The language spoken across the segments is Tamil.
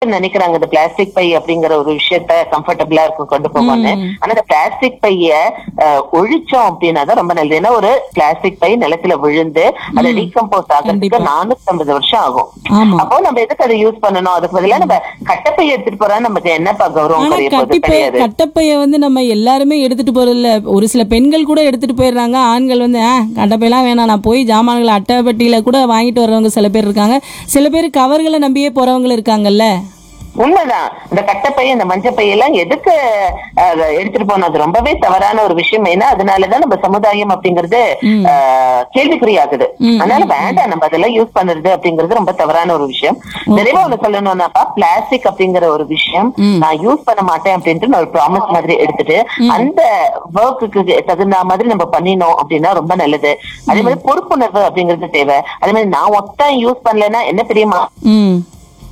பேர் நினைக்கிறாங்க இந்த பிளாஸ்டிக் பை அப்படிங்கிற ஒரு விஷயத்த கம்ஃபர்டபுளா இருக்கும் கொண்டு போவான்னு ஆனா இந்த பிளாஸ்டிக் பைய அஹ், ஒழிச்சோம் அப்படின்னா தான் ரொம்ப நல்லது ஏன்னா ஒரு பிளாஸ்டிக் பை நிலத்துல விழுந்து அதை டீகம்போஸ் ஆகிறதுக்கு கண்டிப்பா. நானூத்தி ஐம்பது வருஷம் ஆகும் ஆமா அப்போ நம்ம எதுக்கு அதை யூஸ் பண்ணணும் அதுக்கு பதிலா நம்ம கட்டப்பை எடுத்துட்டு போறா நமக்கு என்னப்பா கௌரவம் ஆனா குறைய போகுது கட்டிப்பை கிடையாது கட்டப்பைய வந்து நம்ம எல்லாருமே எடுத்துட்டு போறதில்ல ஒரு சில பெண்கள் கூட எடுத்துட்டு போயிடுறாங்க ஆண்கள் வந்து ஆ கட்டப்பையெல்லாம் வேணாம் நான் போய் ஜாமான்களை அட்டைப்பட்டியில கூட வாங்கிட்டு வர்றவங்க சில பேர் இருக்காங்க சில பேர் கவர்களை நம்பியே போறவங்க இருக்காங்கல்ல உண்மைதான் இந்த கட்டப்பை இந்த மஞ்சப்பை எல்லாம் எதுக்கு அஹ், எடுத்துட்டு போனோம் அது ரொம்பவே தவறான ஒரு விஷயம் ஏன்னா அதனாலதான் நம்ம சமுதாயம் அப்படிங்கிறது அஹ், கேள்விக்குறியாகுது அதனால வேண்டாம் நம்ம அதெல்லாம் யூஸ் பண்றது அப்படிங்கிறது ரொம்ப தவறான ஒரு விஷயம் நிறைவா ஒண்ணு சொல்லணும்னாப்பா பிளாஸ்டிக் அப்படிங்கிற ஒரு விஷயம் நான் யூஸ் பண்ண மாட்டேன் அப்படின்ட்டு நான் ஒரு ப்ராமிஸ் மாதிரி எடுத்துட்டு அந்த ஒர்க்குக்கு தகுந்த மாதிரி நம்ம பண்ணினோம் அப்படின்னா ரொம்ப நல்லது அதே மாதிரி பொறுப்புணர்வு அப்படிங்கிறது தேவை அதே மாதிரி நான் ஒத்தம் யூஸ் பண்ணலைன்னா என்ன தெரியுமா ம்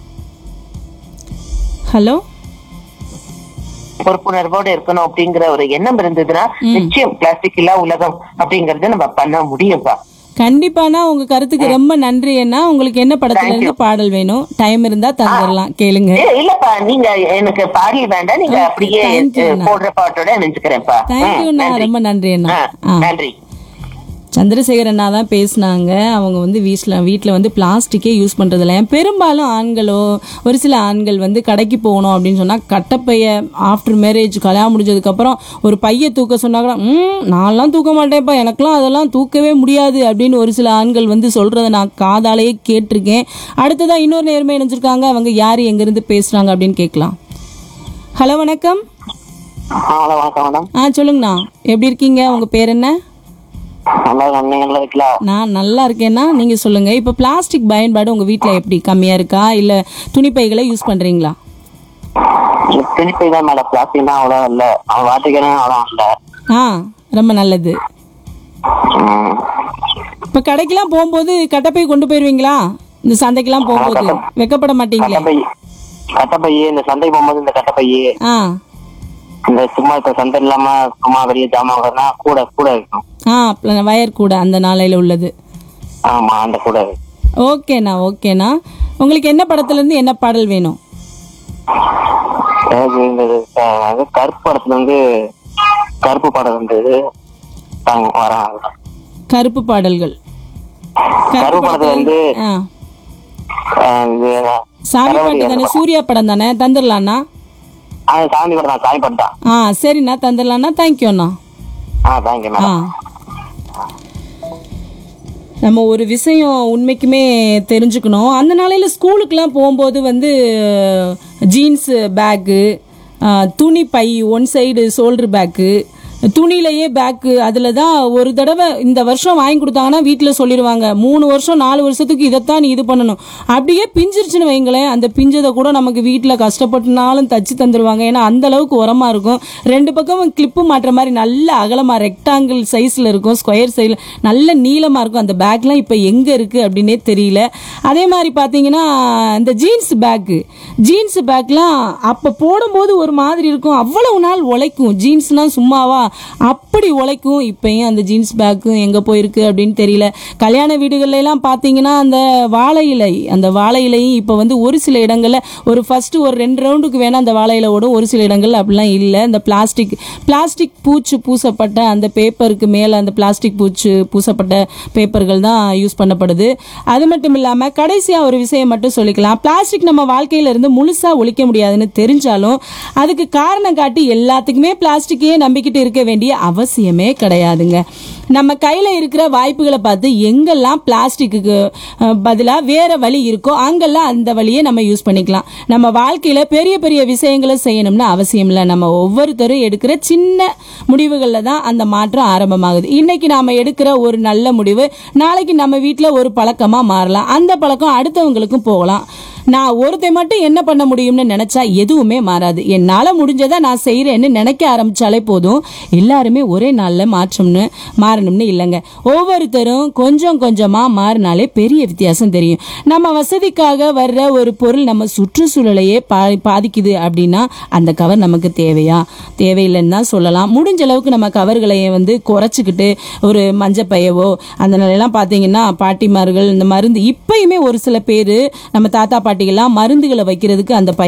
ஹலோ பொறுப்புணர்வோட இருக்கணும் அப்படிங்கிற ஒரு எண்ணம் இருந்ததுன்னா நிச்சயம் பிளாஸ்டிக் இல்லா உலகம் அப்படிங்கறத நம்ம பண்ண முடியும்பா கண்டிப்பானா உங்க கருத்துக்கு ரொம்ப நன்றி அண்ணா உங்களுக்கு என்ன படத்துல இருந்து பாடல் வேணும் டைம் இருந்தா தந்துடலாம் கேளுங்க ஏ, இல்லப்பா நீங்க எனக்கு பாடல் வேண்டாம் நீங்க அப்படியே thank you, அஹ், போடுற பாட்டோட நினைச்சுக்கிறேன்ப்பா தேங்க்யூ அண்ணா ரொம்ப நன்றி அண்ணா ஆ நன்றி சந்திரசேகர் அண்ணா தான் பேசினாங்க அவங்க வந்து வீட்டில் வீட்டில் வந்து பிளாஸ்டிக்கே யூஸ் பண்ணுறதில்ல பெரும்பாலும் ஆண்களோ ஒரு சில ஆண்கள் வந்து கடைக்கு போகணும் அப்படின்னு சொன்னால் கட்டப்பைய ஆஃப்டர் மேரேஜ் கல்யாணம் முடிஞ்சதுக்கப்புறம் ஒரு பைய தூக்க சொன்னா கூட ம் நான்லாம் தூக்க மாட்டேன்ப்பா எனக்கெல்லாம் அதெல்லாம் தூக்கவே முடியாது அப்படின்னு ஒரு சில ஆண்கள் வந்து சொல்கிறத நான் காதாலேயே கேட்டிருக்கேன் அடுத்ததாக இன்னொரு நேர்மை இணைஞ்சிருக்காங்க அவங்க யார் எங்கேருந்து பேசுகிறாங்க அப்படின்னு கேட்கலாம் ஹலோ வணக்கம் ஹலோ வணக்கம் மேடம் ஆ சொல்லுங்கண்ணா எப்படி இருக்கீங்க உங்கள் பேர் என்ன நல்லா நீங்க நல்லா இருக்கலாம் நான் நல்லா இருக்கேன்னா நீங்க சொல்லுங்க இப்ப பிளாஸ்டிக் பயன்பாடு உங்க வீட்ல எப்படி கம்மியா இருக்கா இல்ல துணிப்பைகளை யூஸ் பண்றீங்களா திருப்பி தான் மேடம் பிளாஸ்டிக் தான் அவ்வளோ இல்ல அவன் வாட்டிக்கிறேன் அவ்வளோ இல்ல ஆ ரொம்ப நல்லது இப்ப கடைக்கெல்லாம் போகும்போது கட்டப்பை கொண்டு போயிருவீங்களா இந்த சந்தைக்கெல்லாம் போகும்போது வெக்கப்பட மாட்டீங்களே கட்டப்பை கட்டப்பை இந்த சந்தை போகும்போது இந்த கட்டப்பை ஆ இந்த சும்மா இப்ப சந்தை இல்லாம சும்மா வெளியே ஜாமான் வாங்கினா கூட கூட இருக்கும் ஆ pl- வயர் கூட அந்த நாளையில உள்ளது ஆமா அந்த கூட ஓகேண்ணா ஓகேண்ணா உங்களுக்கு என்ன படத்துல இருந்து என்ன பாடல் வேணும் எனக்கு இந்த அஹ், அது கருப்பு படத்துல வந்து கருப்பு படம் இருந்தது தாங்க வரேன் கருப்பு பாடல்கள் கருப்பு படத்துல வந்து ஆ அஹ், இது சாமி பாட்டு தானே சூர்யா படம் தானே தந்துடலாண்ணா அது சாமி படம் தான் சாமி படம் தான் ஆ சரிண்ணா தந்துடலாண்ணா தேங்க்யூண்ணா ஆ தேங்க்யூ ஆ மேடம் நம்ம ஒரு விஷயம் உண்மைக்குமே தெரிஞ்சுக்கணும் அந்த நாளையில் ஸ்கூலுக்குலாம் போகும்போது வந்து ஜீன்ஸ் பேக்கு துணி பை ஒன் சைடு ஷோல்டர் பேக்கு துணியிலேயே பேக்கு அதில் தான் ஒரு தடவை இந்த வருஷம் வாங்கி கொடுத்தாங்கன்னா வீட்டில் சொல்லிடுவாங்க மூணு வருஷம் நாலு வருஷத்துக்கு இதைத்தான் நீ இது பண்ணணும் அப்படியே பிஞ்சிருச்சுன்னு வைங்களேன் அந்த பிஞ்சதை கூட நமக்கு வீட்டில் கஷ்டப்பட்டுனாலும் தச்சு தந்துடுவாங்க ஏன்னா அந்த அளவுக்கு உரமாக இருக்கும் ரெண்டு பக்கமும் கிளிப்பு மாட்டுற மாதிரி நல்ல அகலமாக ரெக்டாங்கிள் சைஸில் இருக்கும் ஸ்கொயர் சைஸில் நல்ல நீளமாக இருக்கும் அந்த பேக்லாம் இப்போ எங்கே இருக்குது அப்படின்னே தெரியல அதே மாதிரி பார்த்தீங்கன்னா இந்த ஜீன்ஸ் பேக்கு ஜீன்ஸ் பேக்லாம் அப்போ போடும்போது ஒரு மாதிரி இருக்கும் அவ்வளவு நாள் உழைக்கும் ஜீன்ஸ்னால் சும்மாவா அப்படி உழைக்கும் இப்பயும் அந்த ஜீன்ஸ் பேக்கும் எங்கே போயிருக்கு அப்படின்னு தெரியல கல்யாண வீடுகள்ல எல்லாம் பார்த்தீங்கன்னா அந்த வாழை இலை அந்த வாழை இலையும் இப்போ வந்து ஒரு சில இடங்களில் ஒரு ஃபர்ஸ்ட் ஒரு ரெண்டு ரவுண்டுக்கு வேணால் அந்த வாழை இலை ஓடும் ஒரு சில இடங்கள்ல அப்படிலாம் இல்லை இந்த பிளாஸ்டிக் பிளாஸ்டிக் பூச்சு பூசப்பட்ட அந்த பேப்பருக்கு மேலே அந்த பிளாஸ்டிக் பூச்சு பூசப்பட்ட பேப்பர்கள் தான் யூஸ் பண்ணப்படுது அது மட்டும் இல்லாமல் கடைசியாக ஒரு விஷயம் மட்டும் சொல்லிக்கலாம் பிளாஸ்டிக் நம்ம வாழ்க்கையில இருந்து முழுசாக ஒழிக்க முடியாதுன்னு தெரிஞ்சாலும் அதுக்கு காரணம் காட்டி எல்லாத்துக்குமே பிளாஸ்டிக்கையே நம்பிக்கிட்டு இருக்க வேண்டிய அவசியமே கிடையாதுங்க நம்ம கையில் இருக்கிற வாய்ப்புகளை பார்த்து எங்கெல்லாம் பிளாஸ்டிக்கு பதிலாக வேற வழி இருக்கோ அங்கெல்லாம் அந்த வழியை நம்ம யூஸ் பண்ணிக்கலாம் நம்ம வாழ்க்கையில் பெரிய பெரிய விஷயங்களை செய்யணும்னு அவசியம் இல்லை நம்ம ஒவ்வொருத்தரும் எடுக்கிற சின்ன முடிவுகளில் தான் அந்த மாற்றம் ஆரம்பமாகுது இன்னைக்கு நாம எடுக்கிற ஒரு நல்ல முடிவு நாளைக்கு நம்ம வீட்டில் ஒரு பழக்கமாக மாறலாம் அந்த பழக்கம் அடுத்தவங்களுக்கும் போகலாம் நான் ஒருத்தை மட்டும் என்ன பண்ண முடியும்னு நினைச்சா எதுவுமே மாறாது என்னால முடிஞ்சதை நான் செய்யறேன்னு நினைக்க ஆரம்பிச்சாலே போதும் எல்லாருமே ஒரே நாள்ல மாற்றம்னு மாறணும்னு இல்லைங்க ஒவ்வொருத்தரும் கொஞ்சம் கொஞ்சமா மாறினாலே பெரிய வித்தியாசம் தெரியும் நம்ம வசதிக்காக வர்ற ஒரு பொருள் நம்ம சுற்றுச்சூழலையே பா பாதிக்குது அப்படின்னா அந்த கவர் நமக்கு தேவையா தேவையில்லைன்னு தான் சொல்லலாம் முடிஞ்ச அளவுக்கு நம்ம கவர்களையே வந்து குறைச்சிக்கிட்டு ஒரு மஞ்சப்பையவோ அந்த நிலையெல்லாம் பார்த்தீங்கன்னா பாட்டிமார்கள் இந்த மருந்து இப்பயுமே ஒரு சில பேர் நம்ம தாத்தா பாட்டிகள்லாம் மருந்துகளை வைக்கிறதுக்கு அந்த பை